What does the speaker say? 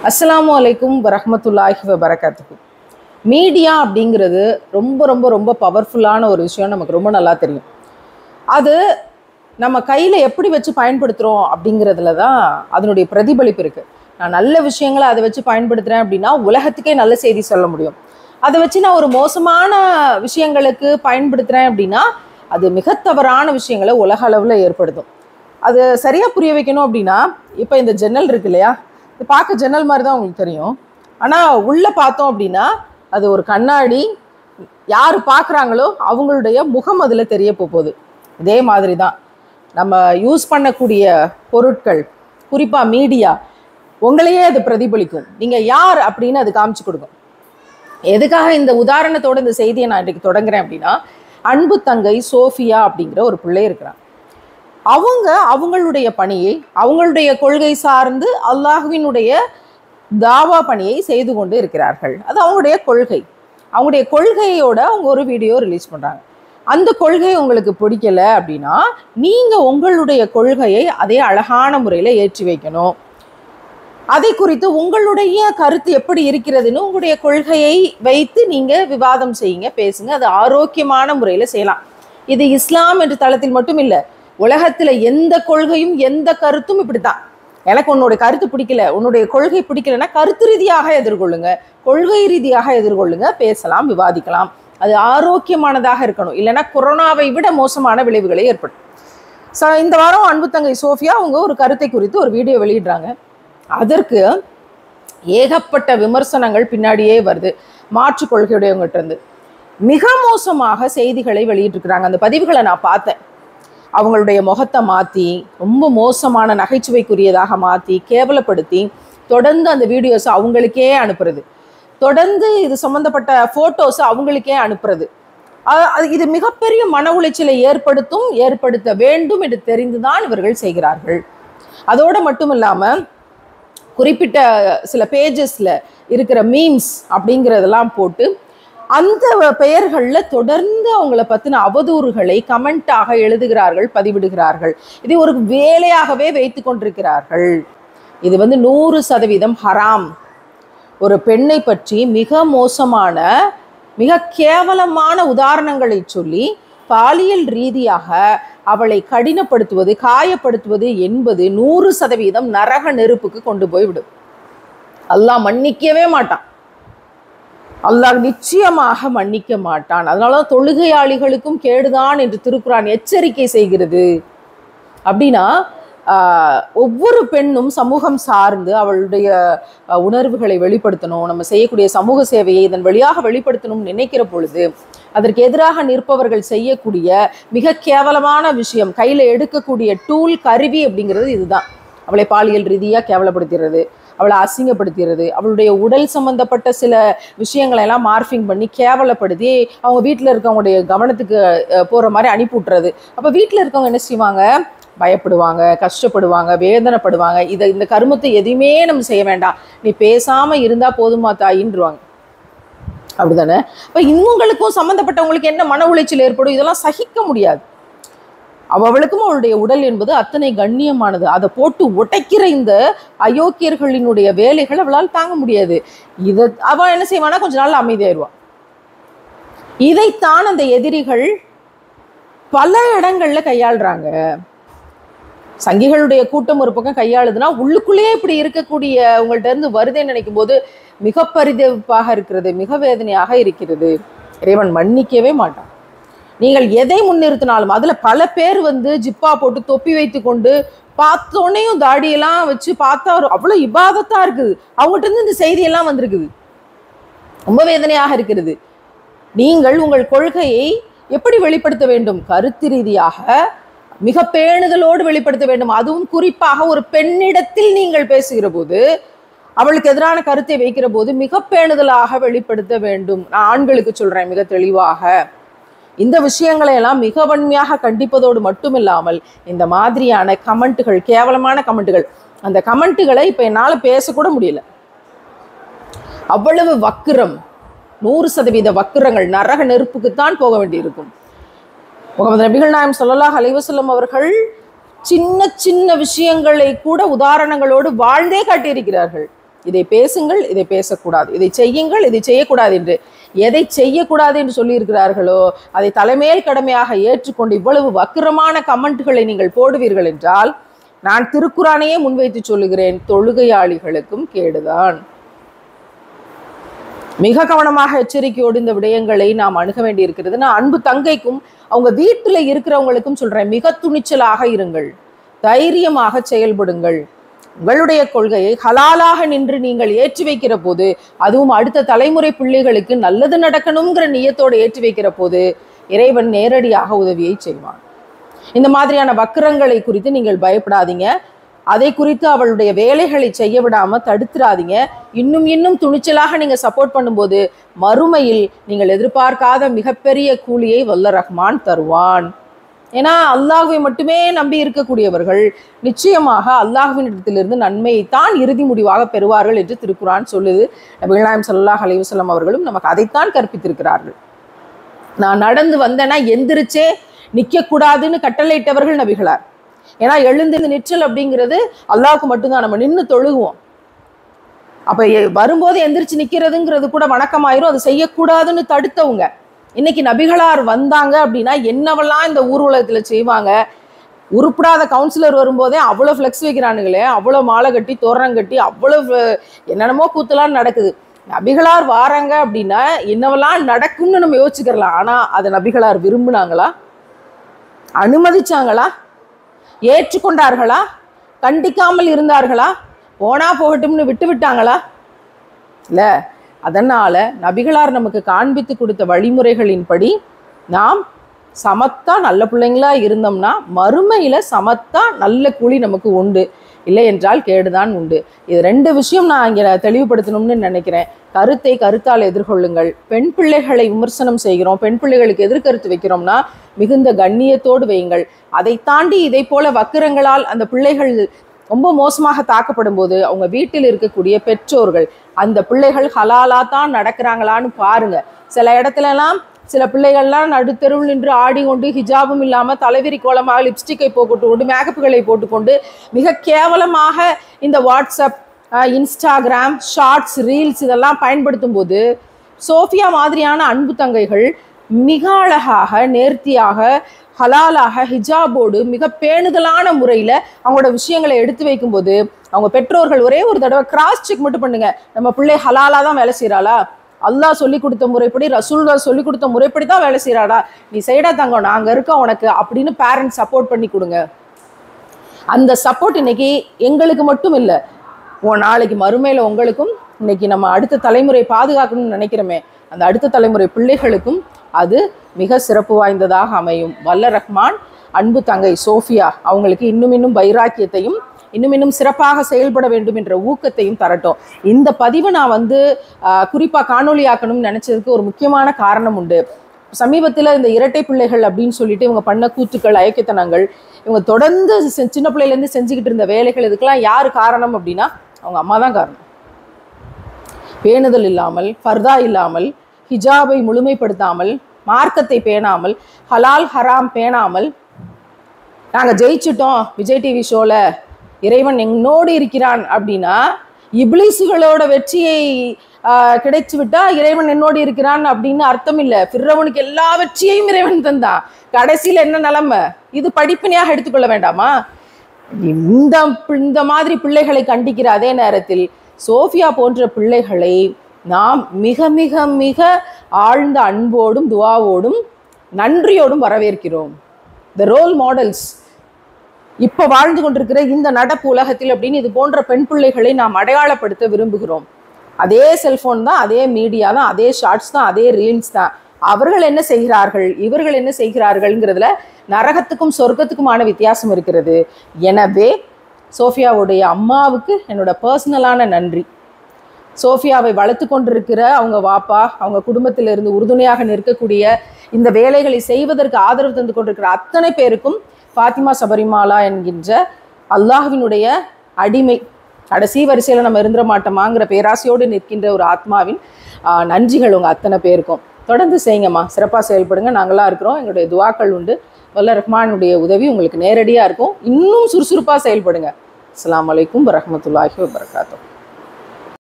அஸ்ஸலாமு அலைக்கும் வரஹ்மத்துல்லாஹி வபரகாத்துஹு மீடியா அப்படிங்கிறது ரொம்ப ரொம்ப ரொம்ப பவர்ஃபுல்லான ஒரு விஷயம் நமக்கு ரொம்ப நல்லா தெரியும் அது நம்ம கையில் எப்படி வச்சு பயன்படுத்துகிறோம் அப்படிங்கிறதுல தான் அதனுடைய பிரதிபலிப்பு இருக்குது நான் நல்ல விஷயங்களை அதை வச்சு பயன்படுத்துகிறேன் அப்படின்னா உலகத்துக்கே நல்ல செய்தி சொல்ல முடியும் அதை வச்சு நான் ஒரு மோசமான விஷயங்களுக்கு பயன்படுத்துகிறேன் அப்படின்னா அது மிக தவறான விஷயங்களை உலக அளவில் ஏற்படுத்தும் அது சரியாக புரிய வைக்கணும் அப்படின்னா இப்போ இந்த ஜன்னல் இருக்கு இல்லையா இது பார்க்க ஜன்னல் மாதிரி தான் உங்களுக்கு தெரியும் ஆனால் உள்ளே பார்த்தோம் அப்படின்னா அது ஒரு கண்ணாடி யார் பார்க்குறாங்களோ அவங்களுடைய முகம் அதில் தெரிய போகுது இதே மாதிரி தான் நம்ம யூஸ் பண்ணக்கூடிய பொருட்கள் குறிப்பாக மீடியா உங்களையே அது பிரதிபலிக்கும் நீங்கள் யார் அப்படின்னு அது காமிச்சு கொடுக்கும் எதுக்காக இந்த உதாரணத்தோட இந்த செய்தியை நான் இன்றைக்கு தொடங்குறேன் அப்படின்னா அன்பு தங்கை சோஃபியா அப்படிங்கிற ஒரு பிள்ளை இருக்கிறான் அவங்க அவங்களுடைய பணியை அவங்களுடைய கொள்கை சார்ந்து அல்லாஹுவினுடைய தாவா பணியை செய்து கொண்டு இருக்கிறார்கள் அது அவங்களுடைய கொள்கை அவங்களுடைய கொள்கையோட அவங்க ஒரு வீடியோ ரிலீஸ் பண்ணுறாங்க அந்த கொள்கை உங்களுக்கு பிடிக்கல அப்படின்னா நீங்கள் உங்களுடைய கொள்கையை அதே அழகான முறையில் ஏற்றி வைக்கணும் அதை குறித்து உங்களுடைய கருத்து எப்படி இருக்கிறதுன்னு உங்களுடைய கொள்கையை வைத்து நீங்கள் விவாதம் செய்யுங்க பேசுங்க அது ஆரோக்கியமான முறையில் செய்யலாம் இது இஸ்லாம் என்ற தளத்தில் மட்டும் இல்லை உலகத்தில் எந்த கொள்கையும் எந்த கருத்தும் இப்படித்தான் எனக்கு உன்னுடைய கருத்து பிடிக்கல உன்னுடைய கொள்கை பிடிக்கலன்னா கருத்து ரீதியாக எதிர்கொள்ளுங்க கொள்கை ரீதியாக எதிர்கொள்ளுங்க பேசலாம் விவாதிக்கலாம் அது ஆரோக்கியமானதாக இருக்கணும் இல்லைன்னா கொரோனாவை விட மோசமான விளைவுகளை ஏற்படும் ஸோ இந்த வாரம் அன்பு தங்கை சோஃபியா அவங்க ஒரு கருத்தை குறித்து ஒரு வீடியோ வெளியிடுறாங்க அதற்கு ஏகப்பட்ட விமர்சனங்கள் பின்னாடியே வருது மாற்று கொள்கையுடையவங்ககிட்ட இருந்து மிக மோசமாக செய்திகளை வெளியிட்டிருக்கிறாங்க அந்த பதிவுகளை நான் பார்த்தேன் அவங்களுடைய முகத்தை மாற்றி ரொம்ப மோசமான நகைச்சுவைக்குரியதாக மாற்றி கேவலப்படுத்தி தொடர்ந்து அந்த வீடியோஸை அவங்களுக்கே அனுப்புறது தொடர்ந்து இது சம்மந்தப்பட்ட ஃபோட்டோஸை அவங்களுக்கே அனுப்புறது அ- அது இது மிகப்பெரிய மன உளைச்சலை ஏற்படுத்தும் ஏற்படுத்த வேண்டும் என்று தெரிந்துதான் இவர்கள் செய்கிறார்கள் அதோடு மட்டும் இல்லாமல் குறிப்பிட்ட சில பேஜஸில் இருக்கிற மீம்ஸ் அப்படிங்கிறதெல்லாம் போட்டு அந்த பெயர்களில் தொடர்ந்து அவங்கள பற்றின அவதூறுகளை கமெண்ட்டாக எழுதுகிறார்கள் பதிவிடுகிறார்கள் இதை ஒரு வேலையாகவே வைத்து கொண்டிருக்கிறார்கள் இது வந்து நூறு சதவீதம் ஹராம் ஒரு பெண்ணை பற்றி மிக மோசமான மிக கேவலமான உதாரணங்களை சொல்லி பாலியல் ரீதியாக அவளை கடினப்படுத்துவது காயப்படுத்துவது என்பது நூறு சதவீதம் நரக நெருப்புக்கு கொண்டு போய் விடும் அல்லாஹ் மன்னிக்கவே மாட்டான் அல்லாஹ் நிச்சயமாக மன்னிக்க மாட்டான் அதனால தான் தொழுகையாளிகளுக்கும் கேடுதான் என்று திருக்குறான் எச்சரிக்கை செய்கிறது அப்படின்னா ஆஹ், ஒவ்வொரு பெண்ணும் சமூகம் சார்ந்து அவளுடைய ஆஹ், உணர்வுகளை வெளிப்படுத்தணும் நம்ம செய்யக்கூடிய சமூக சேவையை இதன் வழியாக வெளிப்படுத்தணும்னு நினைக்கிற பொழுது அதற்கு எதிராக நிற்பவர்கள் செய்யக்கூடிய மிக கேவலமான விஷயம் கையில் எடுக்கக்கூடிய டூல் கருவி அப்படிங்கிறது இதுதான் அவளை பாலியல் ரீதியாக கேவலப்படுத்துறது அவளை அசிங்கப்படுத்துறது அவளுடைய உடல் சம்பந்தப்பட்ட சில விஷயங்களை எல்லாம் மார்ஃபிங் பண்ணி கேவலப்படுத்தி அவங்க வீட்டில் இருக்கவங்களுடைய கவனத்துக்கு அஹ், போற மாதிரி அனுப்பி விட்டுறது அப்போ வீட்டில் இருக்கவங்க என்ன செய்வாங்க பயப்படுவாங்க கஷ்டப்படுவாங்க வேதனைப்படுவாங்க இதை இந்த கருமத்தை எதையுமே நம்ம செய்ய வேண்டாம் நீ பேசாம இருந்தா போதுமா தாயின்றுவாங்க அப்படிதானே அப்ப இவங்களுக்கும் சம்மந்தப்பட்டவங்களுக்கு என்ன மன உளைச்சல் ஏற்படும் இதெல்லாம் சகிக்க முடியாது அவளுக்கும் அவளுடைய உடல் என்பது அத்தனை கண்ணியமானது அதை போட்டு உடைக்கிற இந்த அயோக்கியர்களினுடைய வேலைகள் அவளால் தாங்க முடியாது இதை அவள் என்ன செய்வானா கொஞ்ச நாள் அமைதியாயிருவான் இதைத்தான் அந்த எதிரிகள் பல இடங்கள்ல கையாளுறாங்க சங்கிகளுடைய கூட்டம் ஒரு பக்கம் கையாளுதுன்னா உள்ளுக்குள்ளேயே இப்படி இருக்கக்கூடிய உங்கள்ட்ட இருந்து வருதேன்னு நினைக்கும் போது மிக பரிதவிப்பாக இருக்கிறது மிக வேதனையாக இருக்கிறது இறைவன் மன்னிக்கவே மாட்டான் நீங்கள் எதை முன்னிறுத்தினாலும் அதுல பல பேர் வந்து ஜிப்பா போட்டு தொப்பி வைத்து கொண்டு பார்த்தோன்னையும் தாடியெல்லாம் வச்சு பார்த்தா ஒரு அவ்வளவு இபாதத்தா இருக்குது அவங்ககிட்ட இருந்து இந்த செய்தியெல்லாம் வந்திருக்குது ரொம்ப வேதனையாக இருக்கிறது நீங்கள் உங்கள் கொள்கையை எப்படி வெளிப்படுத்த வேண்டும் கருத்து ரீதியாக மிக பேணுதலோடு வெளிப்படுத்த வேண்டும் அதுவும் குறிப்பாக ஒரு பெண்ணிடத்தில் நீங்கள் பேசுகிற போது அவளுக்கு எதிரான கருத்தை வைக்கிற போது மிக பேணுதலாக வெளிப்படுத்த வேண்டும் நான் ஆண்களுக்கு சொல்றேன் மிக தெளிவாக இந்த விஷயங்களை எல்லாம் மிக வன்மையாக கண்டிப்பதோடு மட்டுமில்லாமல் இந்த மாதிரியான கமெண்ட்டுகள் கேவலமான கமெண்ட்டுகள் அந்த கமெண்ட்டுகளை இப்போ என்னால் பேசக்கூட முடியல அவ்வளவு வக்கிரம் நூறு சதவீத வக்கிரங்கள் நரக நெருப்புக்குத்தான் போக வேண்டியிருக்கும் முகமது நபிகள் நாயம் ஸல்லல்லாஹு அலைஹி வஸல்லம் அவர்கள் சின்ன சின்ன விஷயங்களை கூட உதாரணங்களோடு வாழ்ந்தே காட்டியிருக்கிறார்கள் இதை பேசுங்கள் இதை பேசக்கூடாது இதை செய்யுங்கள் இதை செய்யக்கூடாது என்று எதை செய்யக்கூடாது என்று சொல்லியிருக்கிறார்களோ அதை தலைமையில் கடமையாக ஏற்றுக்கொண்டு இவ்வளவு வக்கிரமான கமெண்ட்களை நீங்கள் போடுவீர்கள் என்றால் நான் திருக்குறானையே முன்வைத்து சொல்லுகிறேன் தொழுகையாளிகளுக்கும் கேடுதான் மிக கவனமாக எச்சரிக்கையோடு இந்த விடயங்களை நாம் அணுக வேண்டியிருக்கிறது நான் அன்பு தங்கைக்கும் அவங்க வீட்டில் இருக்கிறவங்களுக்கும் சொல்றேன் மிக துணிச்சலாக இருங்கள் தைரியமாக செயல்படுங்கள் உங்களுடைய கொள்கையை ஹலாலாக நின்று நீங்கள் ஏற்றி வைக்கிற போது அதுவும் அடுத்த தலைமுறை பிள்ளைகளுக்கு நல்லது நடக்கணுங்கிற நியத்தோடு ஏற்றி வைக்கிற போது இறைவன் நேரடியாக உதவியை செய்வான் இந்த மாதிரியான வக்கிரங்களை குறித்து நீங்கள் பயப்படாதீங்க அதை குறித்து அவளுடைய வேலைகளை செய்ய விடாம தடுத்துறாதீங்க இன்னும் இன்னும் துணிச்சலாக நீங்க சப்போர்ட் பண்ணும்போது மறுமையில் நீங்கள் எதிர்பார்க்காத மிகப்பெரிய கூலியை வல்ல ரஹ்மான் தருவான் ஏன்னா அல்லாஹ்வை மட்டுமே நம்பி இருக்கக்கூடியவர்கள் நிச்சயமாக அல்லாஹ்வினிடத்திலிருந்து நன்மையை தான் இறுதி முடிவாக பெறுவார்கள் என்று திருக்குரான் சொல்லுது நபிகள் நாயம் ஸல்லல்லாஹு அலைஹி வஸல்லம் அவர்களும் நமக்கு அதைத்தான் கற்பித்திருக்கிறார்கள் நான் நடந்து வந்தேன்னா எந்திரிச்சே நிற்கக்கூடாதுன்னு கட்டளையிட்டவர்கள் நபிகளார் ஏன்னா எழுந்து நிற்றல் அப்படிங்கிறது அல்லாஹ்வுக்கு மட்டும்தான் நம்ம நின்று தொழுகுவோம் அப்ப எ- வரும்போது எந்திரிச்சு நிக்கிறதுங்கிறது கூட வணக்கமாயிரும் அது செய்யக்கூடாதுன்னு தடுத்தவங்க இன்னைக்கு நபிகளார் வந்தாங்க அப்படின்னா என்னவெல்லாம் இந்த ஊர் உலகத்துல செய்வாங்க உருப்படாத கவுன்சிலர் வரும்போதே அவ்வளோ ஃப்ளெக்ஸ் வைக்கிறானுங்களே அவ்வளோ மாலை கட்டி தோரணம் கட்டி அவ்வளோ என்னென்னமோ கூத்தலாம் நடக்குது நபிகளார் வாராங்க அப்படின்னா என்னவெல்லாம் நடக்கும்னு நம்ம யோசிச்சுக்கிறலாம் ஆனால் அதை நபிகளார் விரும்புனாங்களா அனுமதிச்சாங்களா ஏற்றுக்கொண்டார்களா கண்டிக்காமல் இருந்தார்களா போனா போகட்டும்னு விட்டு விட்டாங்களா இல்ல அதனால நபிகளார் நமக்கு காண்பித்து கொடுத்த வழிமுறைகளின்படி நாம் சமத்தா நல்ல பிள்ளைங்களா இருந்தோம்னா மறுமையில சமத்தா நல்ல கூலி நமக்கு உண்டு இல்லை என்றால் கேடுதான் உண்டு இது ரெண்டு விஷயம் நான் இங்கே தெளிவுபடுத்தணும்னு நினைக்கிறேன் கருத்தை கருத்தால் எதிர்கொள்ளுங்கள் பெண் பிள்ளைகளை விமர்சனம் செய்கிறோம் பெண் பிள்ளைகளுக்கு எதிர்கருத்து வைக்கிறோம்னா மிகுந்த கண்ணியத்தோடு வையுங்கள் அதை தாண்டி இதை போல வக்கிரங்களால் அந்த பிள்ளைகள் ரொம்ப மோசமாக தாக்கப்படும் போது அவங்க வீட்டில் இருக்கக்கூடிய பெற்றோர்கள் அந்த பிள்ளைகள் ஹலாலா தான் நடக்கிறாங்களான்னு பாருங்க சில இடத்துலலாம் சில பிள்ளைகள்லாம் நடுத்தெருவில் நின்று ஆடிக்கொண்டு ஹிஜாபும் இல்லாமல் தலைவிரி கோலமாக லிப்ஸ்டிக்கை போட்டு கொண்டு மேக்கப்புகளை போட்டுக்கொண்டு மிக கேவலமாக இந்த WhatsApp ah, Instagram shorts reels இதெல்லாம் பயன்படுத்தும் போது சோஃபியா மாதிரியான அன்பு தங்கைகள் மிக அழகாக நேர்த்தியாக ஹலாலாக ஹிஜாபோடு மிக பேணுதலான முறையில் அவங்களோட விஷயங்களை எடுத்து வைக்கும்போது அவங்க பெற்றோர்கள் ஒரே ஒரு தடவை கிராஸ் செக் மட்டும் பண்ணுங்க நம்ம பிள்ளை ஹலாலா தான் வேலை செய்கிறாளா அல்லாஹ் சொல்லி கொடுத்த முறைப்படி ரசூல்லா சொல்லி கொடுத்த முறைப்படி தான் வேலை செய்கிறாடா நீ செய்டா தங்கம் நாங்கள் இருக்கோம் உனக்கு அப்படின்னு பேரண்ட்ஸ் சப்போர்ட் பண்ணி கொடுங்க அந்த சப்போர்ட் இன்னைக்கு எங்களுக்கு மட்டும் இல்லை ஓ நாளைக்கு மறுமையில உங்களுக்கும் இன்னைக்கு நம்ம அடுத்த தலைமுறை பாதுகாக்கணும்னு நினைக்கிறோமே அந்த அடுத்த தலைமுறை பிள்ளைகளுக்கும் அது மிக சிறப்பு வாய்ந்ததாக அமையும் வல்ல ரஹ்மான் அன்பு தங்கை சோஃபியா அவங்களுக்கு இன்னும் இன்னும் வைராக்கியத்தையும் இன்னும் இன்னும் சிறப்பாக செயல்பட வேண்டும் என்ற ஊக்கத்தையும் தரட்டும் இந்த பதிவை நான் வந்து ஆஹ், குறிப்பா காணொளியாக்கணும்னு நினைச்சதுக்கு ஒரு முக்கியமான காரணம் உண்டு சமீபத்தில் இந்த இரட்டை பிள்ளைகள் அப்படின்னு சொல்லிட்டு இவங்க பண்ண கூத்துக்கள் அயக்கத்தனங்கள் இவங்க தொடர்ந்து செ- சின்ன பிள்ளையிலேருந்து செஞ்சுக்கிட்டு இருந்த வேலைகள் இதுக்கெல்லாம் யார் காரணம் அப்படின்னா அவங்க அம்மா தான் காரணம் பேணுதல் இல்லாமல் ஃபர்தா இல்லாமல் ஹிஜாபை முழுமைப்படுத்தாமல் மார்க்கத்தை பேணாமல் ஹலால் ஹராம் பேணாமல் நாங்கள் ஜெயிச்சிட்டோம் விஜய் டிவி ஷோவில் இறைவன் என்னோடு இருக்கிறான் அப்படின்னா இப்ளீஸுகளோட வெற்றியை ஆஹ், கிடைச்சு விட்டா இறைவன் என்னோடு இருக்கிறான் அப்படின்னு அர்த்தம் இல்லை ஃபிர்ரவனுக்கு எல்லா வெற்றியையும் இறைவன் தந்தான் கடைசியில் என்ன நிலைமை இது படிப்பினையாக எடுத்துக்கொள்ள வேண்டாமா இந்த பி- இந்த மாதிரி பிள்ளைகளை கண்டிக்கிற அதே நேரத்தில் சோஃபியா போன்ற பிள்ளைகளை நாம் மிக மிக மிக ஆழ்ந்த அன்போடும் துவாவோடும் நன்றியோடும் வரவேற்கிறோம் த ரோல் மாடல்ஸ் இப்போ வாழ்ந்து கொண்டிருக்கிற இந்த நடப்பு உலகத்தில் அப்படின்னு இது போன்ற பெண் பிள்ளைகளை நாம் அடையாளப்படுத்த விரும்புகிறோம் அதே செல்போன் தான் அதே மீடியா தான் அதே ஷார்ட்ஸ் தான் அதே ரீல்ஸ் தான் அவர்கள் என்ன செய்கிறார்கள் இவர்கள் என்ன செய்கிறார்கள்ங்கிறதுல நரகத்துக்கும் சொர்க்கத்துக்குமான வித்தியாசம் இருக்கிறது எனவே சோஃபியாவுடைய அம்மாவுக்கு என்னோட பர்சனலான நன்றி சோஃபியாவை வளர்த்து கொண்டிருக்கிற அவங்க வாப்பா அவங்க குடும்பத்திலிருந்து உறுதுணையாக நிற்கக்கூடிய இந்த வேலைகளை செய்வதற்கு ஆதரவு தந்து கொண்டிருக்கிற அத்தனை பேருக்கும் ஃபாத்திமா சபரிமாலா என்கின்ற அல்லாஹ்வினுடைய அடிமை கடைசி வரிசையில் நம்ம இருந்துட மாட்டோமாங்கிற பேராசையோடு நிற்கின்ற ஒரு ஆத்மாவின் ஆஹ், நன்றிகள் உங்கள் அத்தனை பேருக்கும் தொடர்ந்து செய்யுங்கம்மா சிறப்பாக செயல்படுங்க நாங்களாம் இருக்கிறோம் எங்களுடைய துவாக்கள் உண்டு வல்ல ரஹ்மானுடைய உதவி உங்களுக்கு நேரடியாக இருக்கும் இன்னும் சுறுசுறுப்பாக செயல்படுங்க அஸ்ஸலாமு அலைக்கும் வரஹ்மத்துல்லாஹி வபரகாத்துஹு